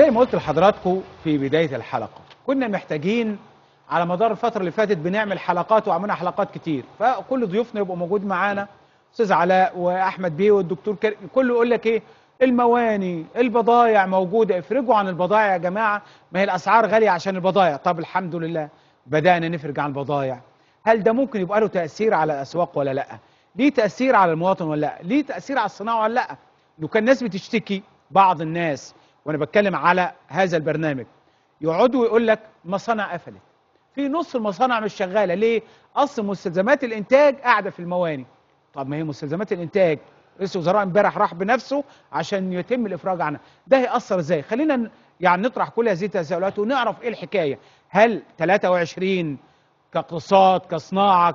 زي ما قلت لحضراتكم في بداية الحلقة كنا محتاجين على مدار الفترة اللي فاتت بنعمل حلقات وعملنا حلقات كتير فكل ضيوفنا يبقوا موجود معانا استاذ علاء واحمد بيه والدكتور كريم كله يقول لك ايه المواني البضايع موجوده افرجوا عن البضائع يا جماعه ما هي الاسعار غاليه عشان البضائع طب الحمد لله بدانا نفرج عن البضائع هل ده ممكن يبقى له تاثير على الاسواق ولا لا ليه تاثير على المواطن ولا لا ليه تاثير على الصناعه ولا لا لو كان الناس بتشتكي بعض الناس وانا بتكلم على هذا البرنامج يقعدوا ويقول لك مصانع قفلت في نص المصانع مش شغاله ليه اصل مستلزمات الانتاج قاعده في المواني طب ما هي مستلزمات الانتاج رئيس الوزراء امبارح راح بنفسه عشان يتم الافراج عنها ده هيأثر ازاي خلينا ن- يعني نطرح كل هذه التساؤلات ونعرف ايه الحكايه هل 23 كاقتصاد كصناعه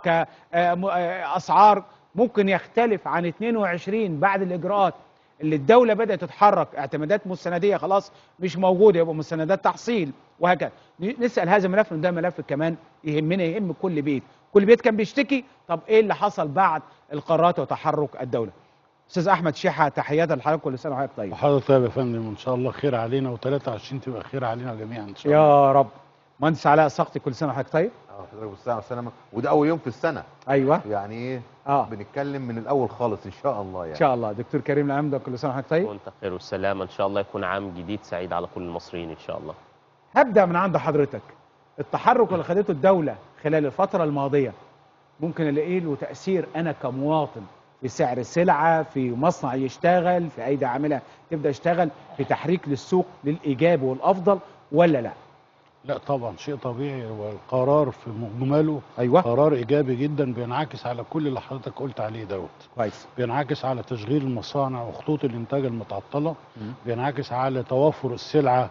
كاسعار ممكن يختلف عن 22 بعد الاجراءات اللي الدوله بدات تتحرك اعتمادات مستنديه خلاص مش موجوده يبقى مستندات تحصيل وهكذا ن- نسال هذا الملف لأن ده ملف كمان يهمنا يهم كل بيت كل بيت كان بيشتكي طب ايه اللي حصل بعد القرارات وتحرك الدوله استاذ احمد شيحه تحيات لحضرتك كل سنه وحضرتك طيب وحضرتك طيب يا فندم وان شاء الله خير علينا و23 تبقى خير علينا جميعا ان شاء الله يا رب مهندس علاء سقطي كل سنه وحضرتك طيب اه حضرتك بالساعة والسلامة وده أول يوم في السنة ايوه يعني إيه اه بنتكلم من الأول خالص إن شاء الله يعني ان شاء الله دكتور كريم العمده كل سنه وحضرتك طيب وانت خير والسلامة ان شاء الله يكون عام جديد سعيد على كل المصريين ان شاء الله هبدا من عند حضرتك التحرك اللي خدته الدوله خلال الفتره الماضيه ممكن الاقي له تاثير انا كمواطن في سعر السلعه في مصنع يشتغل في ايدي عامله تبدا تشتغل في تحريك للسوق للايجاب والافضل ولا لا لا طبعا شيء طبيعي والقرار في مجمله ايوه قرار ايجابي جدا بينعكس على كل اللي حضرتك قلت عليه دوت كويس بينعكس على تشغيل المصانع وخطوط الانتاج المتعطله مم. بينعكس على توافر السلعه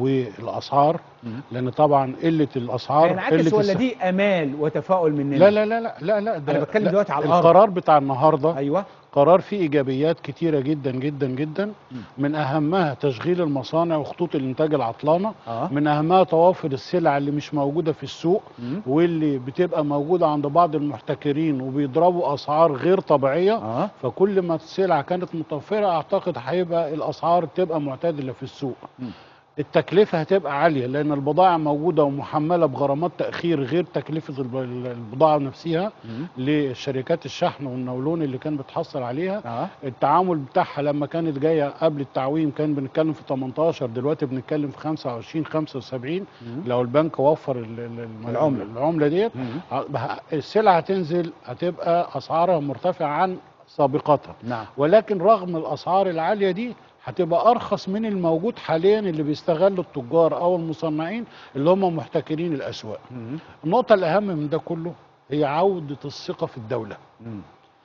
والاسعار مم. لان طبعا قله الاسعار هينعكس قله ولا الس- دي امال وتفاؤل مننا لا لا لا لا لا لا ده أنا بتكلم لا، دلوقتي على الأرض. القرار بتاع النهارده ايوه قرار فيه ايجابيات كتيره جدا جدا جدا مم. من اهمها تشغيل المصانع وخطوط الانتاج العطلانه اه من اهمها توافر السلع اللي مش موجوده في السوق مم. واللي بتبقى موجوده عند بعض المحتكرين وبيضربوا اسعار غير طبيعيه اه فكل ما السلع كانت متوفره اعتقد هيبقى الاسعار تبقى معتدله في السوق مم. التكلفه هتبقى عاليه لان البضائع موجوده ومحمله بغرامات تاخير غير تكلفه الب- البضاعه نفسها مم. لشركات الشحن والنولون اللي كان بتحصل عليها اه التعامل بتاعها لما كانت جايه قبل التعويم كان بنتكلم في 18 دلوقتي بنتكلم في 25 75 مم. لو البنك وفر ال- ال- الم- العملة. العمله ديت مم. ه- السلعه هتنزل هتبقى اسعارها مرتفعه عن سابقتها نعم ولكن رغم الاسعار العاليه دي هتبقى ارخص من الموجود حاليا اللي بيستغلوا التجار او المصنعين اللي هم محتكرين الاسواق مم. النقطه الاهم من ده كله هي عوده الثقه في الدوله مم.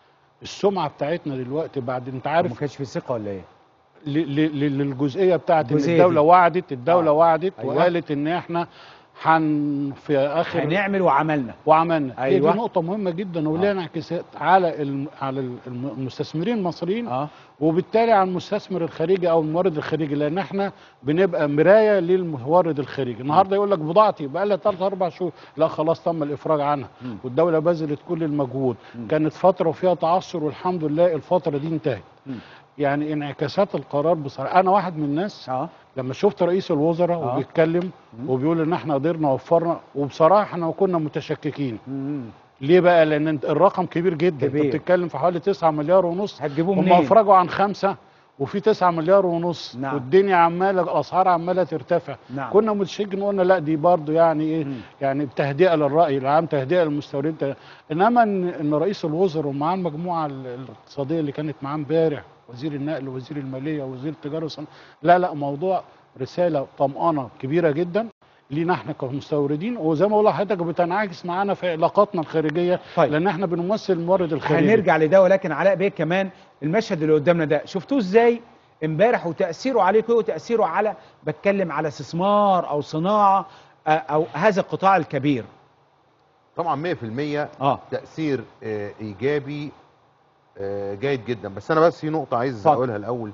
السمعه بتاعتنا دلوقتي بعد انت ما عارف كانش في ثقه ولا ايه ل- ل- ل- للجزئيه بتاعت ان الجزئية الدوله دي. وعدت الدوله آه. وعدت أيوة. وقالت ان احنا حن في اخر هنعمل وعملنا وعملنا هي أيوة. دي نقطه مهمه جدا وليها انعكاسات على الم- على الم- المستثمرين المصريين اه وبالتالي على المستثمر الخارجي او المورد الخارجي لان احنا بنبقى مرايه للمورد الخارجي النهارده يقول لك بضاعتي بقى لها 3 4 شهور لا خلاص تم الافراج عنها مم. والدوله بذلت كل المجهود مم. كانت فتره وفيها تعثر والحمد لله الفتره دي انتهت مم. يعني انعكاسات القرار بصراحه انا واحد من الناس اه لما شفت رئيس الوزراء آه. وبيتكلم مم. وبيقول ان احنا قدرنا وفرنا وبصراحه احنا كنا متشككين مم. ليه بقى لان انت- الرقم كبير جدا كبير. انت بتتكلم في حوالي 9 مليار ونص هتجيبوه هم منين افرجوا عن خمسة وفي 9 مليار ونص نعم. والدنيا عماله الاسعار عماله ترتفع نعم كنا متشكين قلنا لا دي برضو يعني ايه مم. يعني تهدئه للراي العام تهدئه للمستوردين ته- انما ان ان رئيس الوزراء ومعاه المجموعه ال- الاقتصاديه اللي كانت معاه امبارح وزير النقل ووزير الماليه ووزير التجاره والصناعه لا لا موضوع رساله طمانه كبيره جدا لينا احنا كمستوردين وزي ما بقول لحضرتك بتنعكس معانا في علاقاتنا الخارجيه طيب لان احنا بنمثل المورد الخارجي هنرجع لده ولكن علاء بيه كمان المشهد اللي قدامنا ده شفتوه ازاي امبارح وتاثيره عليكم ايه وتاثيره على بتكلم على استثمار او صناعه آه، او هذا القطاع الكبير طبعا 100% اه تأثير آه، إيجابي آه، جيد جدا بس أنا بس في نقطة عايز اتفضل. أقولها الأول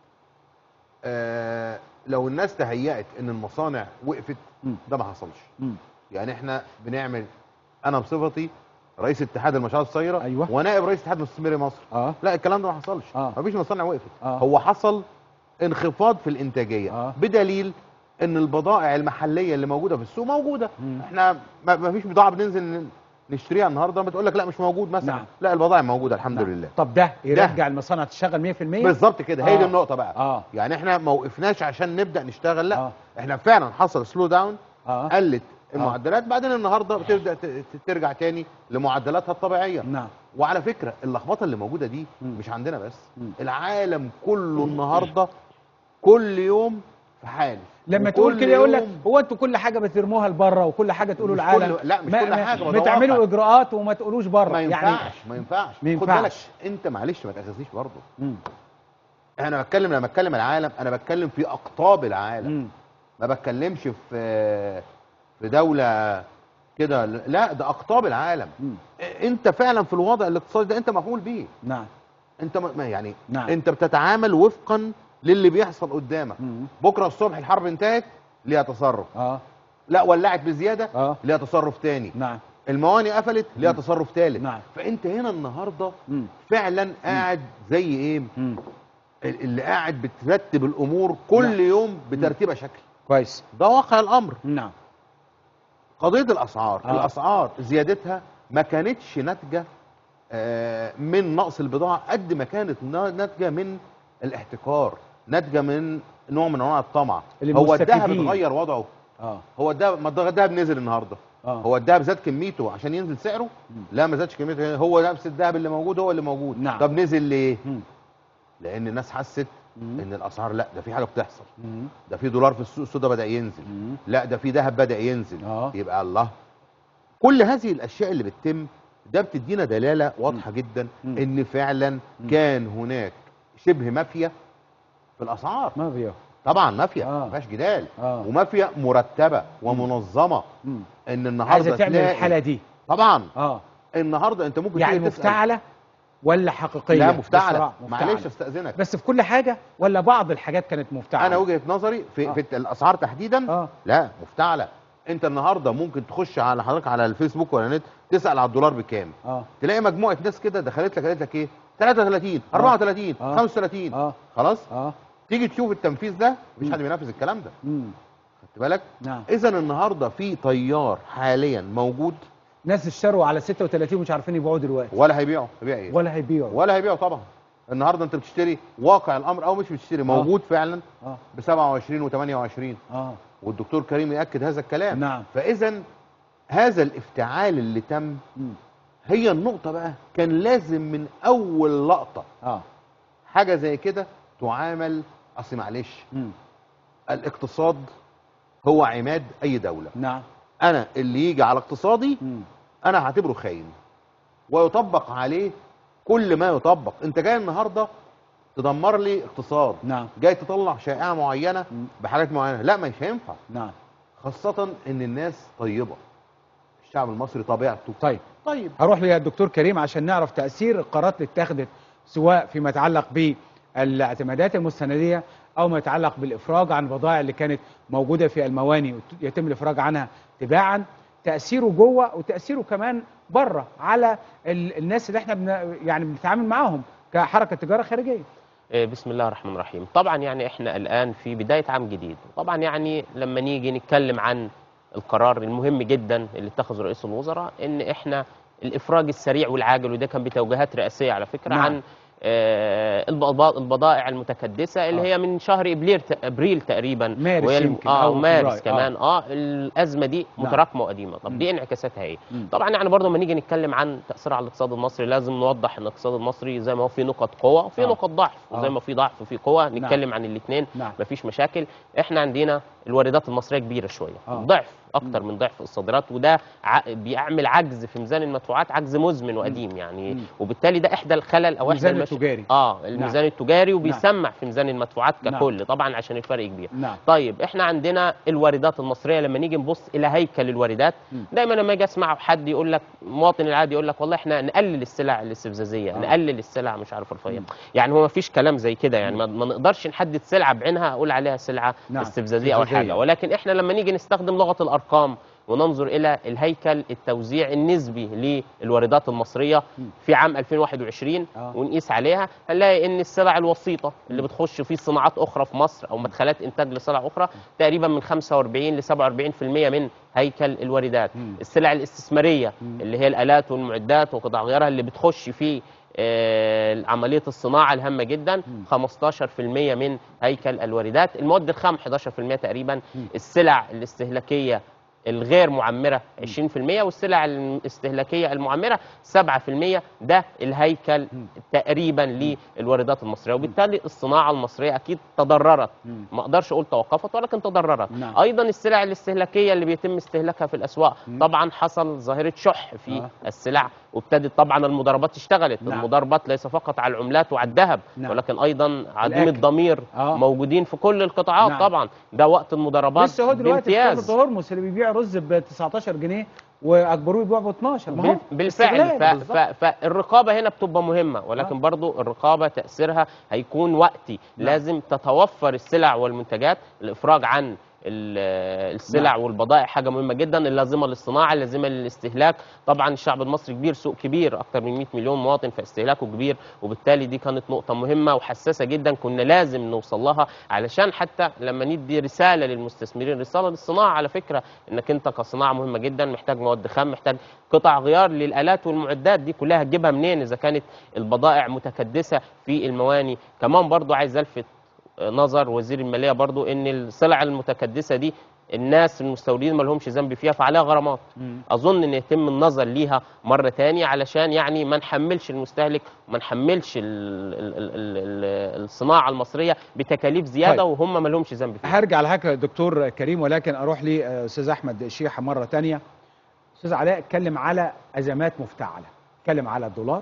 آه، لو الناس تهيأت إن المصانع وقفت مم. ده ما حصلش مم. يعني إحنا بنعمل أنا بصفتي رئيس اتحاد المشاريع الصغيرة أيوة. ونائب رئيس اتحاد مستثمري مصر اه لا الكلام ده ما حصلش آه. مفيش مصانع وقفت آه. هو حصل انخفاض في الانتاجيه آه. بدليل ان البضائع المحليه اللي موجوده في السوق موجوده مم. احنا ما ما فيش بضاعه بننزل ن- نشتريها النهارده ما تقول لك لا مش موجود مثلا نعم. لا البضائع موجوده الحمد نعم. لله طب ده يرجع المصانع تشتغل 100% بالظبط كده هي آه. دي النقطه بقى اه يعني احنا ما وقفناش عشان نبدا نشتغل لا آه. احنا فعلا حصل سلو داون اه قلت المعدلات بعدين النهارده بتبدا ت- ت- ترجع تاني لمعدلاتها الطبيعيه نعم وعلى فكره اللخبطه اللي موجوده دي مم. مش عندنا بس مم. العالم كله النهارده كل يوم في حال لما تقول وكل كده يقول لك يوم هو انتوا كل حاجه بترموها لبره وكل حاجه تقولوا مش العالم كل- لا، مش ما- كل ما- حاجة، ما ده بتعملوا واقع. اجراءات وما تقولوش بره ما يعني ينفعش ما ينفعش ما خد بالك ينفعش. انت معلش ما تاخذنيش برضه مم. انا بتكلم لما اتكلم العالم انا بتكلم في اقطاب العالم مم. ما بتكلمش في في دوله كده لا ده اقطاب العالم مم. انت فعلا في الوضع الاقتصادي ده انت مفعول بيه نعم انت ما ما يعني نعم. انت بتتعامل وفقا للي بيحصل قدامك مم. بكره الصبح الحرب انتهت ليها تصرف اه لا ولعت بزياده اه ليها تصرف تاني نعم المواني قفلت ليها تصرف ثالث نعم. فانت هنا النهارده مم. فعلا قاعد زي ايه مم. اللي قاعد بترتب الامور كل نعم. يوم بترتيبها شكل كويس ده واقع الامر نعم قضيه الاسعار آه. الاسعار زيادتها ما كانتش ناتجه آه، من نقص البضاعه قد ما كانت نا- ناتجه من الاحتكار ناتجه من نوع من انواع الطمع اللي هو الذهب مستفيدين. اتغير وضعه اه هو الذهب ما الذهب نزل النهارده اه هو الذهب زاد كميته عشان ينزل سعره مم. لا ما زادش كميته هو نفس الذهب اللي موجود هو اللي موجود نعم. طب نزل ليه مم. لان الناس حست مم. ان الاسعار لا ده في حاجه بتحصل مم. ده في دولار في السوق السوداء بدا ينزل مم. لا ده في ذهب بدا ينزل اه يبقى الله كل هذه الاشياء اللي بتتم ده بتدينا دلاله واضحه جدا مم. ان فعلا مم. كان هناك شبه مافيا في الاسعار ما فيه طبعا مافيا آه. ما فيهاش جدال اه ومافيا مرتبه ومنظمه مم. ان النهارده عايزه تعمل تلاقي- الحاله دي طبعا اه النهارده انت ممكن يعني تيجي تسأل- مفتعله ولا حقيقيه لا مفتعله بصراحة، مفتعلة. معلش استاذنك بس في كل حاجه ولا بعض الحاجات كانت مفتعله انا وجهه نظري في, آه. في الاسعار تحديدا اه لا مفتعله انت النهارده ممكن تخش على حضرتك على الفيسبوك ولا النت تسال على الدولار بكام اه تلاقي مجموعه ناس كده دخلت لك قالت لك ايه 33 34 آه. 35 اه خلاص اه تيجي تشوف التنفيذ ده مش مم. حد بينفذ الكلام ده مم. خدت بالك نعم اذا النهارده في طيار حاليا موجود ناس اشتروا على 36 ومش عارفين يبيعوا دلوقتي ولا هيبيعوا هيبيع ايه ولا هيبيعوا ولا هيبيعوا طبعا النهارده انت بتشتري واقع الامر او مش بتشتري موجود فعلا اه ب 27 و28 اه والدكتور كريم ياكد هذا الكلام نعم فاذا هذا الافتعال اللي تم مم. هي النقطه بقى كان لازم من اول لقطه اه حاجه زي كده تعامل اصل معلش مم. الاقتصاد هو عماد اي دوله نعم انا اللي يجي على اقتصادي مم. انا هعتبره خاين ويطبق عليه كل ما يطبق انت جاي النهارده تدمر لي اقتصاد نعم جاي تطلع شائعه معينه مم. بحاجات معينه لا مش هينفع نعم خاصه ان الناس طيبه الشعب المصري طبيعته طيب طيب هروح للدكتور كريم عشان نعرف تأثير القرارات اللي اتخذت سواء فيما يتعلق بالاعتمادات المستندية أو ما يتعلق بالإفراج عن البضائع اللي كانت موجودة في المواني ويتم الإفراج عنها تباعا تأثيره جوه وتأثيره كمان بره على ال- الناس اللي احنا بن يعني بنتعامل معاهم كحركة تجارة خارجية إيه، بسم الله الرحمن الرحيم طبعا يعني احنا الان في بدايه عام جديد طبعا يعني لما نيجي نتكلم عن القرار المهم جدا اللي اتخذه رئيس الوزراء ان احنا الافراج السريع والعاجل وده كان بتوجيهات رئاسيه على فكره نعم. عن آه، البضا- البضائع المتكدسه اللي آه. هي من شهر ابريل ابريل تقريبا مارس وهي الم- يمكن اه أو مارس فبراير. كمان اه الازمه دي نعم. متراكمه وقديمه طب مم. دي انعكاساتها ايه مم. طبعا يعني برضه لما نيجي نتكلم عن تاثيرها على الاقتصاد المصري لازم نوضح ان الاقتصاد المصري زي ما هو في نقط قوه وفي آه. نقط ضعف وزي آه. ما في ضعف وفي قوه نتكلم عن الاثنين نعم مفيش مشاكل احنا عندنا الواردات المصريه كبيره شويه آه. ضعف اكتر من ضعف الصادرات وده ع... بيعمل عجز في ميزان المدفوعات عجز مزمن وقديم يعني مم. وبالتالي ده احدى الخلل او احدى الميزان المش... التجاري اه الميزان التجاري وبيسمع في ميزان المدفوعات نعم. ككل طبعا عشان الفرق كبير نعم طيب احنا عندنا الواردات المصريه لما نيجي نبص الى هيكل الواردات مم. دايما لما اجي اسمع حد يقول لك مواطن العادي يقول لك والله احنا نقلل السلع الاستفزازيه آه. نقلل السلع مش عارف الرفيعه مم. يعني هو ما فيش كلام زي كده يعني ما, ما نقدرش نحدد سلعه بعينها اقول عليها سلعه نعم. استفزازيه او استفزازية. حاجه ولكن احنا لما نيجي نستخدم لغه الارقام وننظر الى الهيكل التوزيع النسبي للواردات المصريه في عام 2021 آه. ونقيس عليها هنلاقي ان السلع الوسيطه اللي بتخش في صناعات اخرى في مصر او مدخلات انتاج لسلع اخرى تقريبا من 45 ل 47% من هيكل الواردات السلع الاستثماريه اللي هي الالات والمعدات وقطع غيارها اللي بتخش في آه، عمليه الصناعه الهامه جدا 15% من هيكل الواردات المواد الخام 11% تقريبا السلع الاستهلاكيه الغير معمره 20% والسلع الاستهلاكيه المعمره 7% ده الهيكل تقريبا للواردات المصريه وبالتالي الصناعه المصريه اكيد تضررت ما اقدرش اقول توقفت ولكن تضررت نعم. ايضا السلع الاستهلاكيه اللي بيتم استهلاكها في الاسواق طبعا حصل ظاهره شح في آه. السلع وابتدت طبعا المضاربات اشتغلت نعم. المضاربات ليس فقط على العملات وعلى الذهب نعم. ولكن ايضا عديم الأكل. الضمير آه. موجودين في كل القطاعات نعم. طبعا ده وقت المضاربات بس هو دلوقتي في بامتياز كفر هرمس اللي بيبيع رز ب 19 جنيه واكبروه يبيعه ب 12 ما هو بال- بالفعل استغلال ف... بالظبط. ف... فالرقابه هنا بتبقى مهمه ولكن آه. برضو الرقابه تاثيرها هيكون وقتي نعم. لازم تتوفر السلع والمنتجات الافراج عن ال- السلع نعم. والبضائع حاجه مهمه جدا اللازمه للصناعه اللازمه للاستهلاك طبعا الشعب المصري كبير سوق كبير اكثر من 100 مليون مواطن فاستهلاكه كبير وبالتالي دي كانت نقطه مهمه وحساسه جدا كنا لازم نوصل لها علشان حتى لما ندي رساله للمستثمرين رساله للصناعه على فكره انك انت كصناعه مهمه جدا محتاج مواد خام محتاج قطع غيار للالات والمعدات دي كلها هتجيبها منين اذا كانت البضائع متكدسه في المواني كمان برضو عايز الفت نظر وزير الماليه برضو ان السلع المتكدسه دي الناس المستوردين ما لهمش ذنب فيها فعليها غرامات مم. اظن ان يتم النظر ليها مره تانية علشان يعني ما نحملش المستهلك وما نحملش ال ال ال ال الصناعه المصريه بتكاليف زياده طيب. وهم ما لهمش ذنب فيها هرجع لحضرتك يا دكتور كريم ولكن اروح لاستاذ احمد شيحه مره تانية استاذ علاء اتكلم على ازمات مفتعله اتكلم على الدولار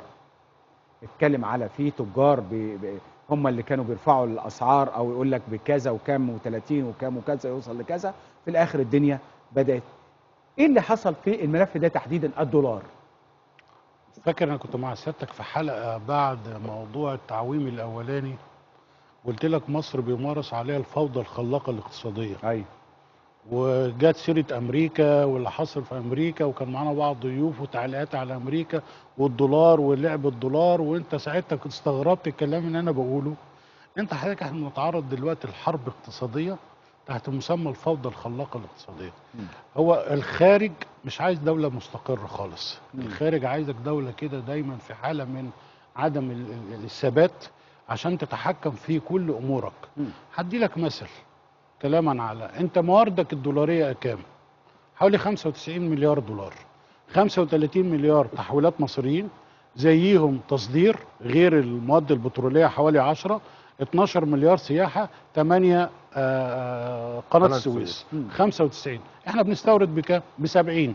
اتكلم على في تجار بي بي هم اللي كانوا بيرفعوا الاسعار او يقول لك بكذا وكام و30 وكام وكذا يوصل لكذا في الاخر الدنيا بدات ايه اللي حصل في الملف ده تحديدا الدولار فاكر انا كنت مع سيادتك في حلقه بعد موضوع التعويم الاولاني قلت لك مصر بيمارس عليها الفوضى الخلاقه الاقتصاديه ايوه وجات سيره امريكا واللي حصل في امريكا وكان معانا بعض ضيوف وتعليقات على امريكا والدولار ولعب الدولار وانت ساعتها كنت استغربت الكلام اللي انا بقوله انت حضرتك احنا بنتعرض دلوقتي لحرب اقتصاديه تحت مسمى الفوضى الخلاقه الاقتصاديه هو الخارج مش عايز دوله مستقره خالص الخارج عايزك دوله كده دايما في حاله من عدم ال- ال- الثبات عشان تتحكم في كل امورك مم. هدي لك مثل كلاما على انت مواردك الدولاريه كام حوالي 95 مليار دولار 35 مليار تحويلات مصريين زيهم تصدير غير المواد البتروليه حوالي 10 12 مليار سياحه 8 آه، قناه قناة السويس السويس. مم. 95 احنا بنستورد بكام ب 70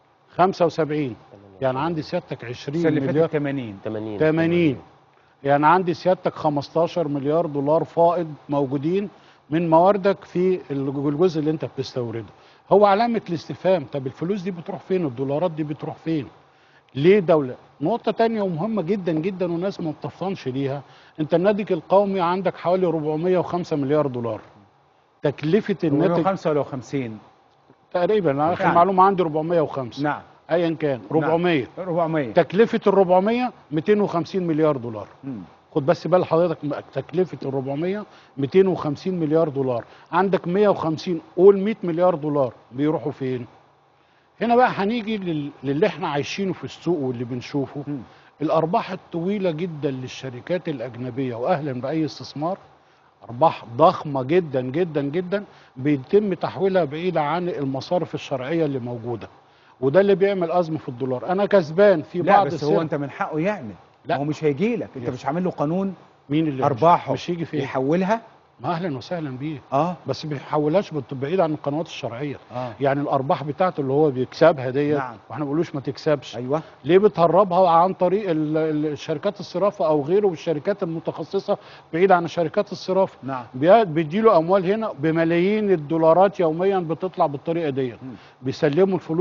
75 يعني عندي سيادتك 20 السنه اللي مليار فاتت 80 80 80 يعني عندي سيادتك 15 مليار دولار فائض موجودين من مواردك في الجزء اللي انت بتستورده هو علامة الاستفهام طب الفلوس دي بتروح فين الدولارات دي بتروح فين ليه دولة نقطة تانية ومهمة جدا جدا والناس ما بتفطنش ليها انت الناتج القومي عندك حوالي 405 مليار دولار تكلفة الناتج 105 ولا 50 تقريبا انا اخر يعني. معلومة عندي 405 نعم ايا كان 400 400 تكلفة ال 400 250 مليار دولار مم. خد بس بال حضرتك م- تكلفة ال 400 250 مليار دولار عندك 150 قول 100 مليار دولار بيروحوا فين هنا بقى هنيجي لل- للي احنا عايشينه في السوق واللي بنشوفه مم. الارباح الطويلة جدا للشركات الاجنبية واهلا باي استثمار ارباح ضخمة جدا جدا جدا بيتم تحويلها بعيدة عن المصارف الشرعية اللي موجودة وده اللي بيعمل ازمة في الدولار انا كسبان في لا بعض بس السلع- هو انت من حقه يعمل لا. هو مش هيجي لك انت يا. مش عامل له قانون مين اللي ارباحه مش هيجي فين يحولها ما اهلا وسهلا بيه اه بس ما بيحولهاش بت- بعيد عن القنوات الشرعيه اه يعني الارباح بتاعته اللي هو بيكسبها ديت نعم. واحنا ما بنقولوش ما تكسبش ايوه ليه بتهربها عن طريق ال- ال- شركات الصرافه او غيره والشركات المتخصصه بعيد عن شركات الصرافه نعم بي- بيديله اموال هنا بملايين الدولارات يوميا بتطلع بالطريقه ديت مم. بيسلموا الفلوس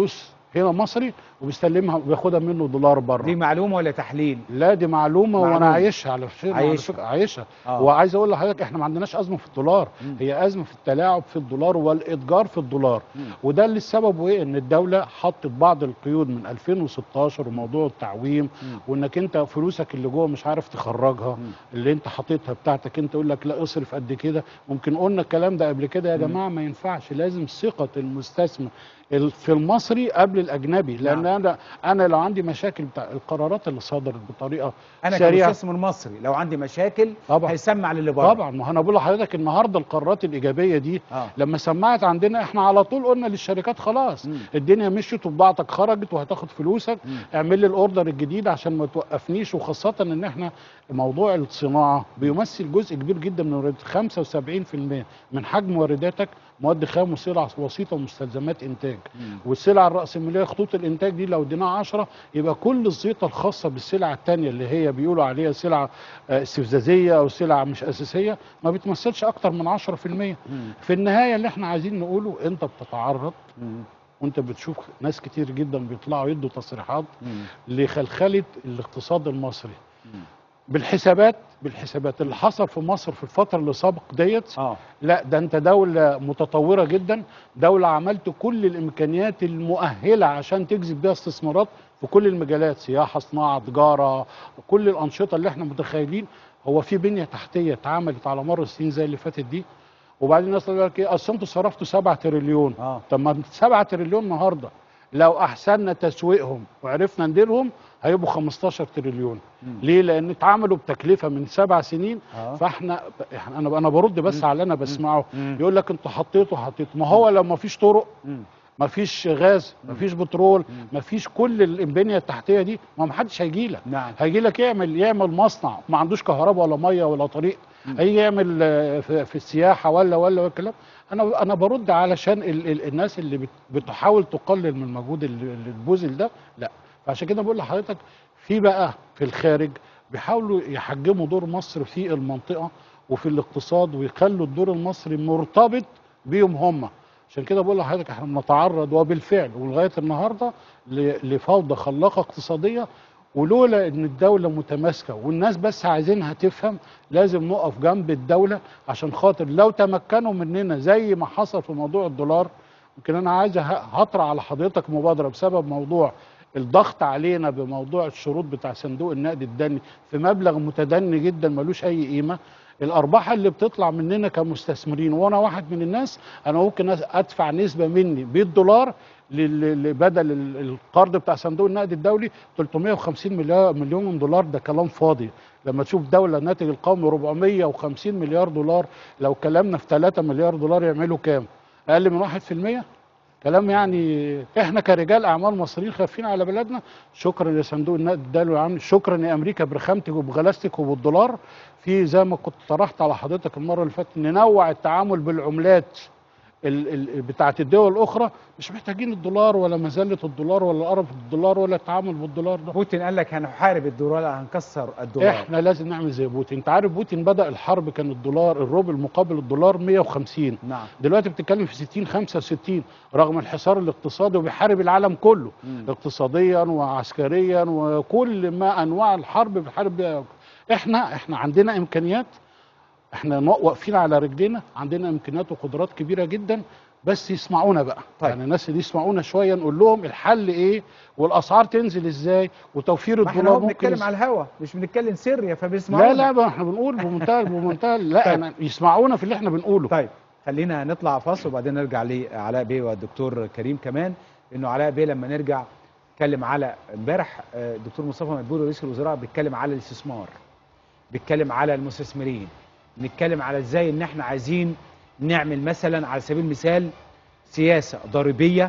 هنا مصري وبيستلمها وبياخدها منه دولار بره دي معلومه ولا تحليل لا دي معلومه, معلومة. وانا عايشها على فكره على عايشها. فكرة عايشها آه. وعايز اقول لحضرتك احنا ما عندناش ازمه في الدولار مم. هي ازمه في التلاعب في الدولار والاتجار في الدولار مم. وده اللي السبب ايه ان الدوله حطت بعض القيود من 2016 وموضوع التعويم مم. وانك انت فلوسك اللي جوه مش عارف تخرجها مم. اللي انت حاططها بتاعتك انت يقول لك لا اصرف قد كده ممكن قلنا الكلام ده قبل كده يا مم. جماعه ما ينفعش لازم ثقه المستثمر ال- في المصري قبل الاجنبي لان نعم. انا انا لو عندي مشاكل بتاع القرارات اللي صدرت بطريقه انا سريعه كمستثمر مصري لو عندي مشاكل طبعا هيسمع للي بره طبعا ما هو انا بقول لحضرتك النهارده القرارات الايجابيه دي اه لما سمعت عندنا احنا على طول قلنا للشركات خلاص مم. الدنيا مشيت وبضاعتك خرجت وهتاخد فلوسك مم. اعمل لي الاوردر الجديد عشان ما توقفنيش وخاصه ان احنا موضوع الصناعه بيمثل جزء كبير جدا من واردات 75% من حجم وارداتك مواد خام وسلع وسيطه ومستلزمات انتاج مم. والسلع الرأسمالية خطوط الإنتاج دي لو اديناها 10 يبقى كل الزيطة الخاصة بالسلع التانية اللي هي بيقولوا عليها سلع آه، استفزازية أو سلع مش أساسية ما بتمثلش أكتر من 10% مم. في النهاية اللي احنا عايزين نقوله أنت بتتعرض مم. وأنت بتشوف ناس كتير جدا بيطلعوا يدوا تصريحات مم. لخلخلة الاقتصاد المصري مم. بالحسابات بالحسابات اللي حصل في مصر في الفترة اللي سبق ديت اه لا ده انت دولة متطورة جدا دولة عملت كل الامكانيات المؤهلة عشان تجذب بيها استثمارات في كل المجالات سياحة صناعة تجارة كل الانشطة اللي احنا متخيلين هو في بنية تحتية اتعملت على مر السنين زي اللي فاتت دي وبعدين الناس تقول لك ايه اصل انتوا صرفتوا 7 تريليون اه طب ما 7 تريليون النهارده لو احسننا تسويقهم وعرفنا نديرهم هيبقوا 15 تريليون مم. ليه لان اتعملوا بتكلفه من سبع سنين اه فاحنا احنا انا انا برد بس على اللي انا بسمعه مم. يقول لك انتوا حطيتوا حطيتوا ما هو لو ما فيش طرق مم. ما فيش غاز ما فيش بترول مم. ما فيش كل البنيه التحتيه دي ما حدش هيجي لك نعم هيجي لك يعمل يعمل مصنع ما عندوش كهرباء ولا ميه ولا طريق مم. هيجي يعمل آه، في, في السياحه ولا ولا ولا الكلام انا انا برد علشان ال ال الناس اللي بت بتحاول تقلل من المجهود ال- ال- البذل ده لا فعشان كده بقول لحضرتك في بقى في الخارج بيحاولوا يحجموا دور مصر في المنطقه وفي الاقتصاد ويخلوا الدور المصري مرتبط بيهم هم عشان كده بقول لحضرتك احنا بنتعرض وبالفعل ولغايه النهارده ل- لفوضى خلاقه اقتصاديه ولولا ان الدوله متماسكه والناس بس عايزينها تفهم لازم نقف جنب الدوله عشان خاطر لو تمكنوا مننا زي ما حصل في موضوع الدولار يمكن انا عايز ه- هطرح على حضرتك مبادره بسبب موضوع الضغط علينا بموضوع الشروط بتاع صندوق النقد الدني في مبلغ متدني جدا ملوش اي قيمه الارباح اللي بتطلع مننا كمستثمرين وانا واحد من الناس انا ممكن أس- ادفع نسبه مني بالدولار لل- ل- بدل ال- القرض بتاع صندوق النقد الدولي 350 مليار مليون دولار ده كلام فاضي لما تشوف دوله الناتج القومي 450 مليار دولار لو كلامنا في 3 مليار دولار يعملوا كام اقل من 1% كلام يعني احنا كرجال اعمال مصريين خايفين على بلدنا شكرا لصندوق النقد الدولي والعام شكرا يا امريكا برخامتك وبغلاستك وبالدولار في زي ما كنت طرحت على حضرتك المره اللي فاتت ننوع التعامل بالعملات ال- ال- بتاعه الدول الاخرى مش محتاجين الدولار ولا مزله الدولار ولا قرف الدولار ولا التعامل بالدولار ده بوتين قال لك هنحارب الدولار هنكسر الدولار احنا لازم نعمل زي بوتين انت عارف بوتين بدا الحرب كان الدولار الروبل مقابل الدولار 150 نعم دلوقتي بتتكلم في 60 65 رغم الحصار الاقتصادي وبيحارب العالم كله مم. اقتصاديا وعسكريا وكل ما انواع الحرب بيحارب بيها احنا احنا عندنا امكانيات احنا نا- واقفين على رجلينا عندنا امكانيات وقدرات كبيره جدا بس يسمعونا بقى طيب. طيب. يعني الناس اللي يسمعونا شويه نقول لهم الحل ايه والاسعار تنزل ازاي وتوفير ما احنا الدولار هو ممكن بنتكلم يز- على الهوا مش بنتكلم سريا فبيسمعونا لا لا بقى احنا بنقول بمنتهى بمنتهى لا طيب. أنا يسمعونا في اللي احنا بنقوله طيب خلينا نطلع فاصل وبعدين نرجع لعلاء بيه والدكتور كريم كمان انه علاء بيه لما نرجع اتكلم على امبارح آه، الدكتور مصطفى مدبولي رئيس الوزراء بيتكلم على الاستثمار بيتكلم على المستثمرين بنتكلم على ازاي ان احنا عايزين نعمل مثلا على سبيل المثال سياسه ضريبيه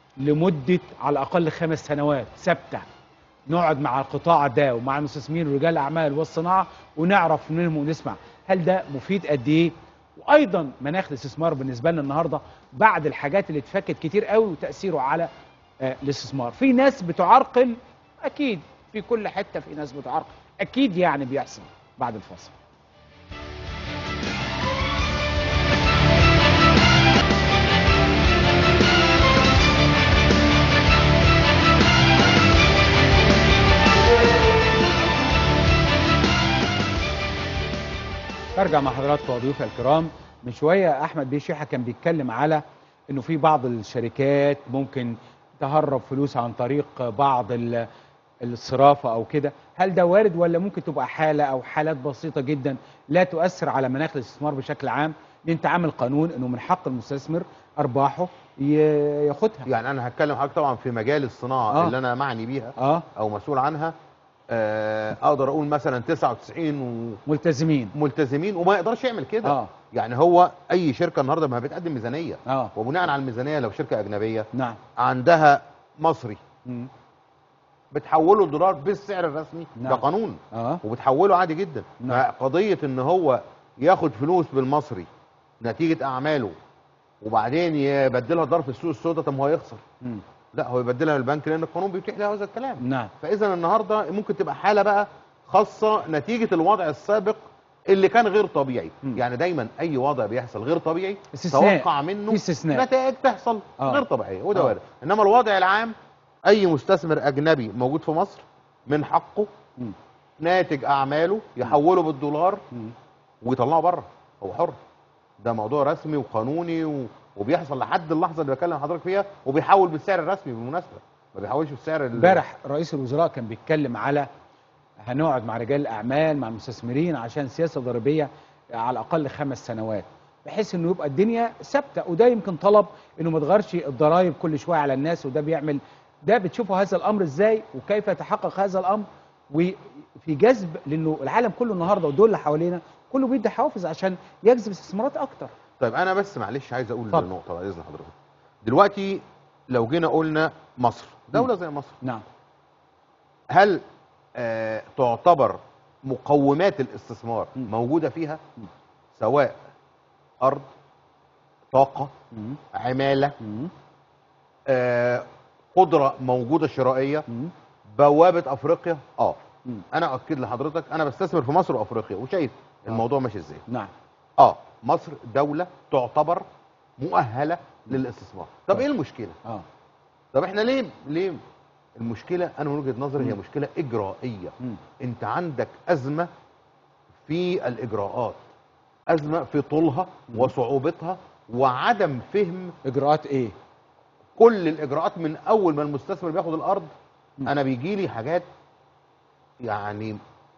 لمده على الاقل خمس سنوات ثابته نقعد مع القطاع ده ومع المستثمرين ورجال الاعمال والصناعه ونعرف منهم ونسمع هل ده مفيد قد ايه وايضا مناخ الاستثمار بالنسبه لنا النهارده بعد الحاجات اللي اتفكت كتير قوي وتاثيره على آه، الاستثمار في ناس بتعرقل اكيد في كل حته في ناس بتعرقل اكيد يعني بيحصل بعد الفاصل برجع مع حضراتكم وضيوفي الكرام من شويه احمد بيه شيحه كان بيتكلم على انه في بعض الشركات ممكن تهرب فلوس عن طريق بعض ال- الصرافه او كده هل ده وارد ولا ممكن تبقى حاله او حالات بسيطه جدا لا تؤثر على مناخ الاستثمار بشكل عام لان انت عامل قانون انه من حق المستثمر ارباحه ي- ياخدها يعني انا هتكلم حضرتك طبعا في مجال الصناعه آه. اللي انا معني بيها اه او مسؤول عنها آه، اقدر اقول مثلا 99 ملتزمين وملتزمين وما يقدرش يعمل كده اه يعني هو اي شركه النهارده ما بتقدم ميزانيه اه وبناء على الميزانيه لو شركه اجنبيه نعم عندها مصري مم. بتحوله الدولار بالسعر الرسمي ده نعم. قانون اه وبتحوله عادي جدا نعم. فقضيه ان هو ياخد فلوس بالمصري نتيجه اعماله وبعدين يبدلها ضرب في السوق السوداء طب ما هو يخسر مم. لا هو يبدلها للبنك لان القانون بيتيح له هذا الكلام نعم فاذا النهارده ممكن تبقى حاله بقى خاصه نتيجه الوضع السابق اللي كان غير طبيعي مم. يعني دايما اي وضع بيحصل غير طبيعي استثناء. توقع منه في استثناء. نتائج تحصل آه. غير طبيعيه وده آه. وارد انما الوضع العام اي مستثمر اجنبي موجود في مصر من حقه مم. ناتج اعماله يحوله بالدولار مم. ويطلعه بره هو حر ده موضوع رسمي وقانوني و... وبيحصل لحد اللحظه اللي بكلم حضرتك فيها وبيحول بالسعر الرسمي بالمناسبه ما بيحولش بالسعر ال- امبارح رئيس الوزراء كان بيتكلم على هنقعد مع رجال الاعمال مع المستثمرين عشان سياسه ضريبيه على الاقل خمس سنوات بحيث انه يبقى الدنيا ثابته وده يمكن طلب انه ما تغيرش الضرائب كل شويه على الناس وده بيعمل ده بتشوفوا هذا الامر ازاي وكيف يتحقق هذا الامر وفي جذب لانه العالم كله النهارده والدول اللي حوالينا كله بيدي حوافز عشان يجذب استثمارات اكتر طيب انا بس معلش عايز اقول اتفضل. نقطه بعد اذن حضرتك دلوقتي لو جينا قلنا مصر دوله زي مصر نعم هل آه تعتبر مقومات الاستثمار مم. موجوده فيها سواء ارض طاقه مم. عماله مم. آه قدره موجوده شرائيه مم. بوابه افريقيا اه مم. انا اكد لحضرتك انا بستثمر في مصر وافريقيا وشايف آه. الموضوع ماشي ازاي نعم اه مصر دوله تعتبر مؤهله للاستثمار طب طيب. ايه المشكله اه طب احنا ليه ليه المشكله انا من وجهه نظري هي مم. مشكله اجرائيه مم. انت عندك ازمه في الاجراءات ازمه في طولها مم. وصعوبتها وعدم فهم اجراءات ايه كل الاجراءات من اول ما المستثمر بياخد الارض مم. انا بيجي لي حاجات يعني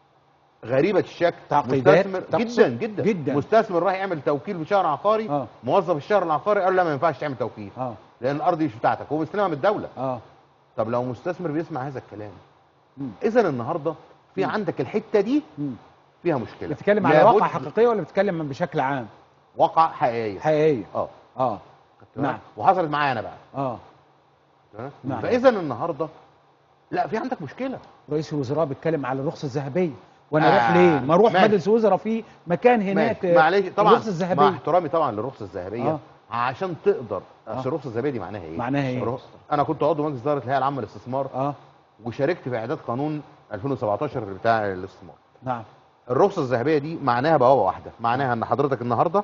غريبه الشكل تعقيدات مستثمر تقصد؟ جدا جدا جدا. مستثمر راح يعمل توكيل بشهر عقاري اه موظف الشهر العقاري قال له لا ما ينفعش تعمل توكيل اه لان الارض دي مش بتاعتك هو بيستلمها من الدوله اه طب لو مستثمر بيسمع هذا الكلام مم. اذا النهارده في مم. عندك الحته دي مم. فيها مشكله بتتكلم على لابد- واقع حقيقيه ولا بتتكلم بشكل عام واقع حقيقيه حقيقيه اه اه تمام؟ نعم. وحصلت معايا انا بقى اه تمام؟ نعم. فاذا النهارده لا في عندك مشكله رئيس الوزراء بيتكلم على الرخصه الذهبيه وانا آه، اروح ليه ما اروح ماشي. مجلس وزراء في مكان هناك ماشي. معلش طبعا الرخصه مع الذهبيه احترامي طبعا للرخصه الذهبيه آه. عشان تقدر آه. اصل الرخصه الذهبيه دي معناها ايه؟ معناها ايه؟ الرخصة- انا كنت عضو مجلس اداره الهيئه العامه للاستثمار اه وشاركت في اعداد قانون 2017 بتاع الاستثمار نعم الرخصه الذهبيه دي معناها بوابه واحده معناها ان حضرتك النهارده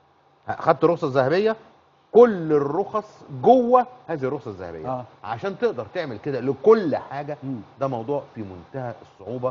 خدت الرخصه الذهبيه كل الرخص جوه هذه الرخصه الذهبيه آه. عشان تقدر تعمل كده لكل حاجه مم. ده موضوع في منتهى الصعوبه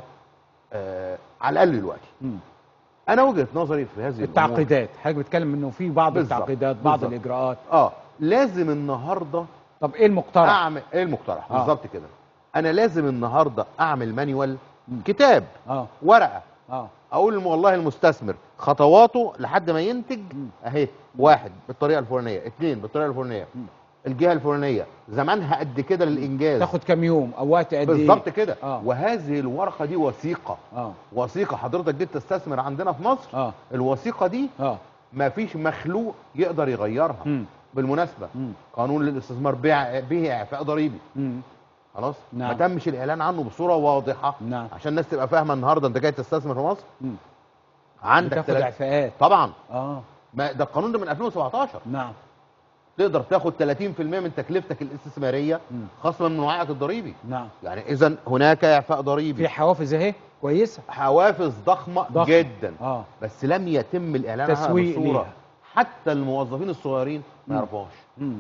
آه على الاقل دلوقتي مم. انا وجهه نظري في هذه الأمور- التعقيدات حضرتك بتتكلم انه في بعض بالظبط. التعقيدات بعض بالظبط. الاجراءات اه لازم النهارده طب ايه المقترح اعمل ايه المقترح آه. بالظبط كده انا لازم النهارده اعمل مانيوال مم. كتاب اه ورقه اه اقول لهم والله المستثمر خطواته لحد ما ينتج مم. اهي واحد بالطريقه الفلانيه اثنين بالطريقه الفلانيه مم. الجهه الفلانيه زمانها قد كده للانجاز تاخد كام يوم او وقت قد ايه بالظبط كده آه. وهذه الورقه دي وثيقه اه وثيقه حضرتك جيت تستثمر عندنا في مصر اه الوثيقه دي اه ما فيش مخلوق يقدر يغيرها مم. بالمناسبه مم. قانون للاستثمار بيع به اعفاء ضريبي مم. خلاص نعم. ما تمش الاعلان عنه بصوره واضحه نعم عشان الناس تبقى فاهمه النهارده انت جاي تستثمر في مصر مم. عندك بتاخد تلات- اعفاءات طبعا اه ما ده القانون ده من 2017 نعم تقدر تاخد 30% من تكلفتك الاستثماريه مم. خصما من وعائك الضريبي نعم يعني اذا هناك اعفاء في ضريبي حوافز اهي كويسه حوافز ضخمه ضخم. جدا اه بس لم يتم الاعلان عنها تسويق بصوره ليها. حتى الموظفين الصغيرين ما مم. يعرفوهاش مم.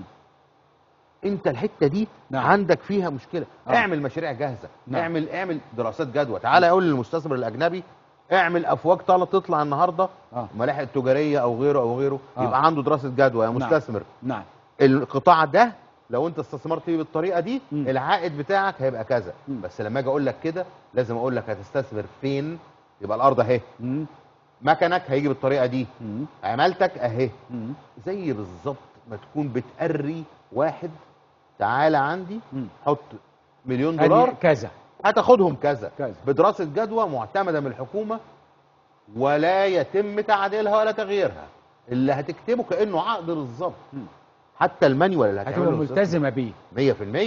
انت الحته دي نعم. نعم. عندك فيها مشكله آه. آه. اعمل مشاريع جاهزه نعم. نعم. اعمل اعمل دراسات جدوى تعالى اقول للمستثمر الاجنبي اعمل افواج طالة تطلع النهارده اه ملاحق تجاريه او غيره او غيره آه. يبقى عنده دراسه جدوى يا نعم. مستثمر نعم القطاع ده لو انت استثمرت فيه بالطريقه دي مم. العائد بتاعك هيبقى كذا مم. بس لما اجي اقول لك كده لازم اقول لك هتستثمر فين يبقى الارض اهي مم. مكنك هيجي بالطريقه دي مم. عمالتك اهي مم. زي بالظبط ما تكون بتقري واحد تعالى عندي مم. حط مليون هذه دولار كذا هتاخدهم كذا كذا. بدراسه جدوى معتمده من الحكومه ولا يتم تعديلها ولا تغييرها اللي هتكتبه كانه عقد بالظبط مم. حتى المانيوال اللي هتبقى هتعمله ملتزمه بيه 100%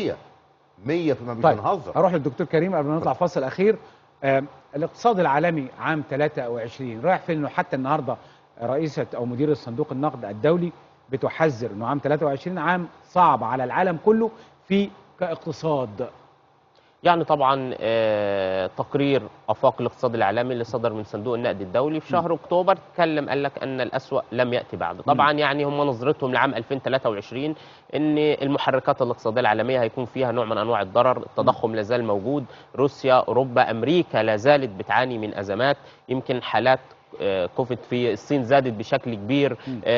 100 في ما مش طيب بنهزر اروح للدكتور كريم قبل ما نطلع فاصل اخير آم، الاقتصاد العالمي عام 23 رايح فين انه حتى النهارده رئيسه او مدير الصندوق النقد الدولي بتحذر انه عام 23 عام صعب على العالم كله في كاقتصاد يعني طبعا آه، تقرير افاق الاقتصاد العالمي اللي صدر من صندوق النقد الدولي في شهر اكتوبر تكلم قال لك ان الاسوا لم ياتي بعد طبعا يعني هم نظرتهم لعام 2023 ان المحركات الاقتصاديه العالميه هيكون فيها نوع من انواع الضرر التضخم لا زال موجود روسيا اوروبا امريكا لا زالت بتعاني من ازمات يمكن حالات آه، كوفيد في الصين زادت بشكل كبير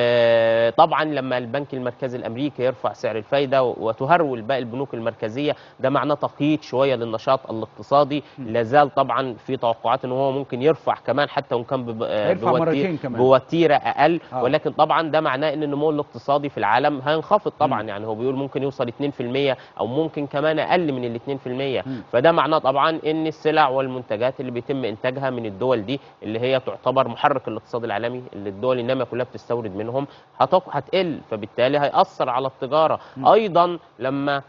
آه، طبعا لما البنك المركزي الامريكي يرفع سعر الفايده وتهرول باقي البنوك المركزيه ده معناه تقييد شويه للنشاط الاقتصادي لا زال طبعا في توقعات ان هو ممكن يرفع كمان حتى وان كان بب- آه، هيرفع بوتير- مرتين كمان. بوتيره اقل آه. ولكن طبعا ده معناه ان النمو الاقتصادي في العالم هينخفض طبعا مم. يعني هو بيقول ممكن يوصل 2% او ممكن كمان اقل من ال 2% مم. فده معناه طبعا ان السلع والمنتجات اللي بيتم انتاجها من الدول دي اللي هي تعتبر محرك الاقتصاد العالمي اللي الدول الناميه كلها بتستورد منهم هتق- هتقل فبالتالي هيأثر على التجاره مم. ايضا لما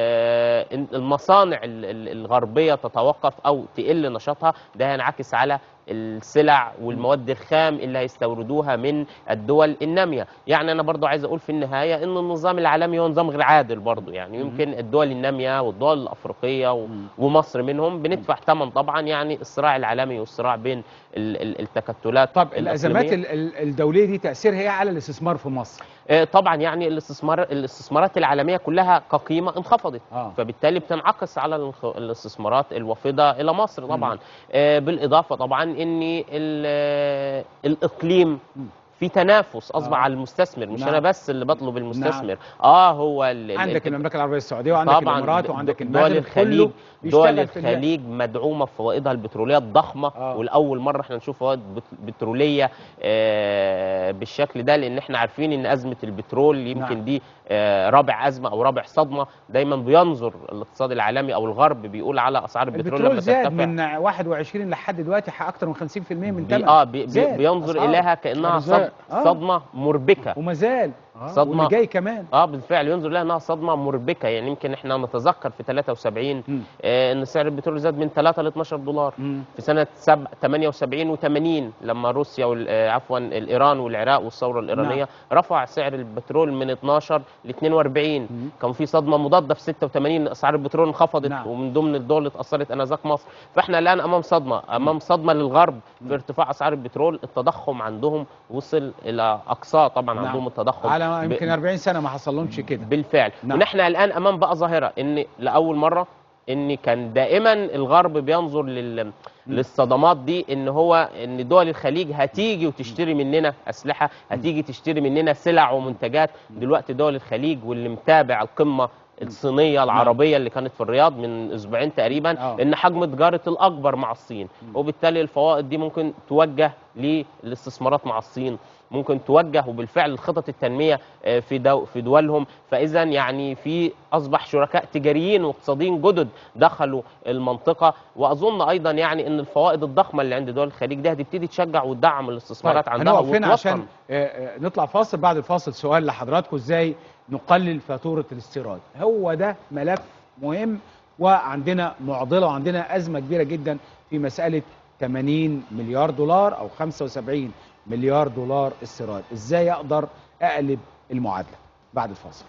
آه، المصانع ال- ال- الغربيه تتوقف او تقل نشاطها ده هينعكس على السلع والمواد الخام اللي هيستوردوها من الدول الناميه يعني انا برضو عايز اقول في النهايه ان النظام العالمي هو نظام غير عادل برضو يعني يمكن الدول الناميه والدول الافريقيه و- مم. ومصر منهم بندفع ثمن طبعا يعني الصراع العالمي والصراع بين ال- ال- التكتلات طب الازمات الإقليمية. ال- ال- الدوليه دي تاثيرها ايه على الاستثمار في مصر آه، طبعا يعني الاستثمار الاستثمارات العالميه كلها كقيمه انخفضت اه فبالتالي بتنعكس على الانخ- الاستثمارات الوافده الى مصر طبعا آه، بالاضافه طبعا ان ال- آه، الاقليم مم. في تنافس اصبح آه. على المستثمر مش نعم. انا بس اللي بطلب المستثمر اه هو ال- ال- عندك ال- المملكه العربيه السعوديه وعندك طبعا الامارات د- وعندك دول المغرب الخليج كله دول بيشتغل في ال- الخليج مدعومه بفوائدها البتروليه الضخمه آه. ولاول مره احنا نشوف فوائد بت- بتروليه آه، بالشكل ده لان احنا عارفين ان ازمه البترول يمكن نعم. دي آه، رابع ازمه او رابع صدمه دايما بينظر الاقتصاد العالمي او الغرب بيقول على اسعار البترول البترول لما زاد ترتفع من 21 لحد دلوقتي اكثر من 50% من بي ثمن اه بي بي زاد بينظر أسعار. اليها كانها أرزاق. صد- آه. صدمه مربكه وما زال صدمة. واللي جاي كمان اه بالفعل ينظر لها انها صدمه مربكه يعني يمكن احنا نتذكر في 73 مم. آه ان سعر البترول زاد من 3 ل 12 دولار مم. في سنه سب- 78 و80 لما روسيا وال- آه، عفوا الايران والعراق والثوره الايرانيه نعم. رفع سعر البترول من 12 ل 42 مم. كان في صدمه مضاده في 86 اسعار البترول انخفضت نعم. ومن ضمن الدول اللي اتاثرت انذاك مصر فاحنا الان امام صدمه امام صدمه للغرب في ارتفاع اسعار البترول التضخم عندهم وصل الى اقصاه طبعا نعم. عندهم التضخم على ب- يمكن 40 سنه ما حصلهمش كده بالفعل نعم. ونحن الان امام بقى ظاهره ان لاول مره ان كان دائما الغرب بينظر لل... للصدمات دي ان هو ان دول الخليج هتيجي وتشتري مننا اسلحه هتيجي تشتري مننا سلع ومنتجات دلوقتي دول الخليج واللي متابع القمه الصينيه العربيه اللي كانت في الرياض من اسبوعين تقريبا آه. ان حجم تجاره الاكبر مع الصين وبالتالي الفوائد دي ممكن توجه للاستثمارات مع الصين ممكن توجه وبالفعل خطط التنميه آه، في دو في دولهم فاذا يعني في اصبح شركاء تجاريين واقتصاديين جدد دخلوا المنطقه واظن ايضا يعني ان الفوائد الضخمه اللي عند دول الخليج دي هتبتدي تشجع وتدعم الاستثمارات طيب عندها هنقف هنا وتوطن. عشان آه، آه، نطلع فاصل بعد الفاصل سؤال لحضراتكم ازاي نقلل فاتوره الاستيراد هو ده ملف مهم وعندنا معضله وعندنا ازمه كبيره جدا في مساله 80 مليار دولار او 75 مليار دولار استيراد ازاي اقدر اقلب المعادله بعد الفاصل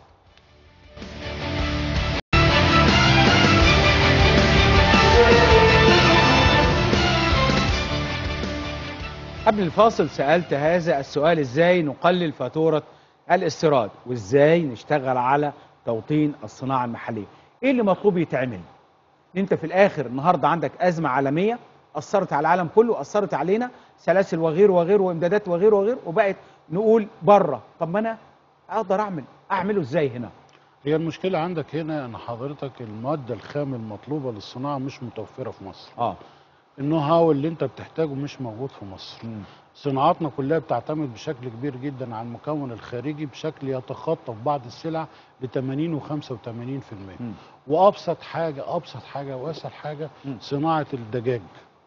قبل الفاصل سألت هذا السؤال ازاي نقلل فاتورة الاستيراد وازاي نشتغل على توطين الصناعة المحلية ايه اللي مطلوب يتعمل انت في الاخر النهاردة عندك ازمة عالمية اثرت على العالم كله اثرت علينا سلاسل وغيره وغيره وامدادات وغيره وغيره وبقت نقول بره طب ما انا اقدر اعمل اعمله ازاي هنا هي المشكله عندك هنا ان حضرتك الماده الخام المطلوبه للصناعه مش متوفره في مصر اه النو هاو اللي انت بتحتاجه مش موجود في مصر صناعاتنا كلها بتعتمد بشكل كبير جدا على المكون الخارجي بشكل يتخطى في بعض السلع ل 80 و 85% مم. وابسط حاجه ابسط حاجه واسهل حاجه مم. صناعه الدجاج